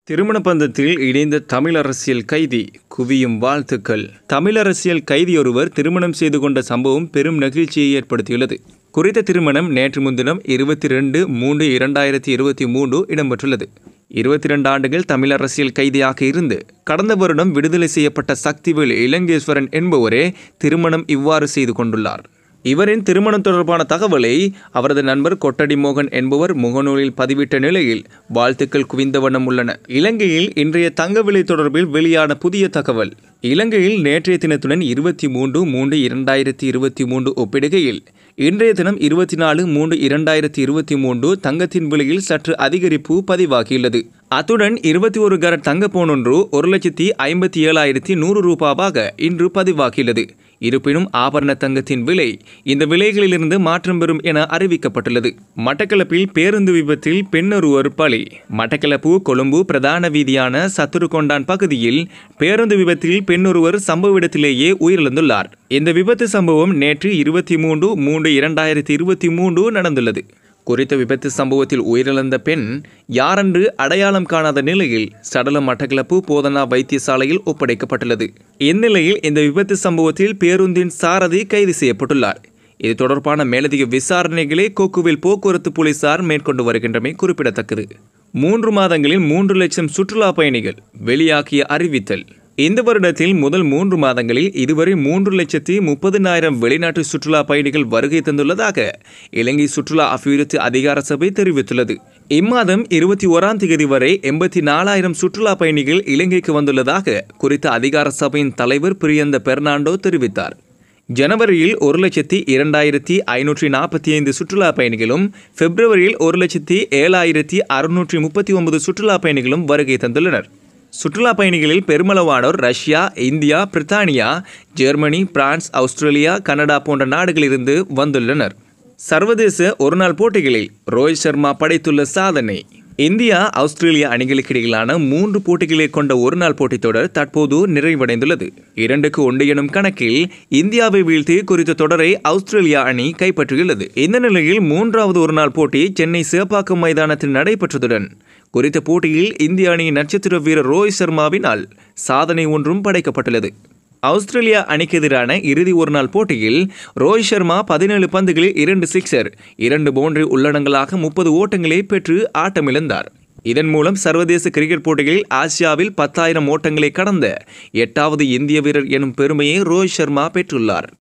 திருமண பந்தத்தில் இணைந்த தமிழ் அரசியல் கைதி குவியும் வாழ்த்துக்கள் தமிழ் அரசியல் கைதி ஒருவர் திருமணம் செய்து கொண்ட சம்பவம் பெரும் நெகிழ்ச்சியை ஏற்படுத்தியுள்ளது குறித்த திருமணம் நேற்று முன்தினம் இருபத்தி ரெண்டு மூன்று இரண்டாயிரத்தி இருபத்தி மூன்று இடம்பெற்றுள்ளது இருபத்தி ரெண்டு ஆண்டுகள் தமிழ் அரசியல் கைதியாக இருந்து கடந்த வருடம் விடுதலை செய்யப்பட்ட சக்திவேல் இலங்கேஸ்வரன் என்பவரே திருமணம் இவ்வாறு செய்து கொண்டுள்ளார் இவரின் திருமணம் தொடர்பான தகவலை அவரது நண்பர் கொட்டடி மோகன் என்பவர் முகநூலில் பதிவிட்ட நிலையில் வாழ்த்துக்கள் குவிந்த வண்ணம் உள்ளன இலங்கையில் இன்றைய தங்க விலை தொடர்பில் வெளியான புதிய தகவல் இலங்கையில் நேற்றைய தினத்துடன் இருபத்தி மூன்று மூன்று இரண்டாயிரத்தி இருபத்தி மூன்று ஒப்பிடுகையில் இன்றைய தினம் இருபத்தி நாலு மூன்று இரண்டாயிரத்தி இருபத்தி மூன்று தங்கத்தின் விலையில் சற்று அதிகரிப்பு பதிவாகியுள்ளது அத்துடன் இருபத்தி ஒரு கரட் தங்க பவுனொன்று ஒரு லட்சத்தி ஐம்பத்தி ஏழாயிரத்தி நூறு ரூபாவாக இன்று பதிவாகியுள்ளது இருப்பினும் ஆபரண தங்கத்தின் விலை இந்த விலைகளிலிருந்து மாற்றம் பெறும் என அறிவிக்கப்பட்டுள்ளது மட்டக்களப்பில் பேருந்து விபத்தில் பெண்ணொருவர் பலி மட்டக்களப்பு கொழும்பு பிரதான வீதியான சத்துருகொண்டான் பகுதியில் பேருந்து விபத்தில் பெண்ணொருவர் சம்பவ இடத்திலேயே உயிரிழந்துள்ளார் இந்த விபத்து சம்பவம் நேற்று இருபத்தி மூன்று மூன்று இரண்டாயிரத்தி இருபத்தி மூன்று நடந்துள்ளது குறித்த விபத்து சம்பவத்தில் உயிரிழந்த பெண் யாரென்று அடையாளம் காணாத நிலையில் சடலம் மட்டக்களப்பு போதனா வைத்தியசாலையில் ஒப்படைக்கப்பட்டுள்ளது இந்நிலையில் இந்த விபத்து சம்பவத்தில் பேருந்தின் சாரதி கைது செய்யப்பட்டுள்ளார் இது தொடர்பான மேலதிக விசாரணைகளை கொக்குவில் போக்குவரத்து போலீசார் மேற்கொண்டு வருகின்றமை குறிப்பிடத்தக்கது மூன்று மாதங்களில் மூன்று லட்சம் சுற்றுலா பயணிகள் வெளியாகிய அறிவித்தல் இந்த வருடத்தில் முதல் மூன்று மாதங்களில் இதுவரை மூன்று லட்சத்தி முப்பதினாயிரம் வெளிநாட்டு சுற்றுலா பயணிகள் வருகை தந்துள்ளதாக இலங்கை சுற்றுலா அபிவிருத்தி அதிகார சபை தெரிவித்துள்ளது இம்மாதம் இருபத்தி ஓராம் தேதி வரை எண்பத்தி நாலாயிரம் சுற்றுலா பயணிகள் இலங்கைக்கு வந்துள்ளதாக குறித்த அதிகார சபையின் தலைவர் பிரியந்த பெர்னாண்டோ தெரிவித்தார் ஜனவரியில் ஒரு லட்சத்தி இரண்டாயிரத்தி ஐநூற்றி நாற்பத்தி ஐந்து சுற்றுலா பயணிகளும் பிப்ரவரியில் ஒரு லட்சத்தி ஏழாயிரத்தி அறுநூற்றி முப்பத்தி ஒன்பது சுற்றுலா பயணிகளும் வருகை தந்துள்ளனர் சுற்றுலா பயணிகளில் பெருமளவானோர் ரஷ்யா இந்தியா பிரித்தானியா ஜெர்மனி பிரான்ஸ் ஆஸ்திரேலியா கனடா போன்ற நாடுகளிலிருந்து வந்துள்ளனர் சர்வதேச ஒருநாள் போட்டிகளில் ரோஹித் சர்மா படைத்துள்ள சாதனை இந்தியா ஆஸ்திரேலியா அணிகளுக்கு இடையிலான மூன்று போட்டிகளை கொண்ட ஒருநாள் போட்டித் தொடர் தற்போது நிறைவடைந்துள்ளது இரண்டுக்கு ஒன்று எனும் கணக்கில் இந்தியாவை வீழ்த்தி குறித்த தொடரை ஆஸ்திரேலியா அணி கைப்பற்றியுள்ளது இந்த நிலையில் மூன்றாவது ஒருநாள் போட்டி சென்னை சேப்பாக்கம் மைதானத்தில் நடைபெற்றதுடன் குறித்த போட்டியில் இந்திய அணியின் நட்சத்திர வீரர் ரோஹித் சர்மாவினால் சாதனை ஒன்றும் படைக்கப்பட்டுள்ளது ஆஸ்திரேலியா அணிக்கு எதிரான இறுதி ஒருநாள் போட்டியில் ரோஹித் சர்மா பதினேழு பந்துகளில் இரண்டு சிக்ஸர் இரண்டு பவுண்டரி உள்ளடங்களாக முப்பது ஓட்டங்களை பெற்று ஆட்டமிழந்தார் இதன் மூலம் சர்வதேச கிரிக்கெட் போட்டிகளில் ஆசியாவில் பத்தாயிரம் ஓட்டங்களை கடந்த எட்டாவது இந்திய வீரர் எனும் பெருமையை ரோஹித் சர்மா பெற்றுள்ளார்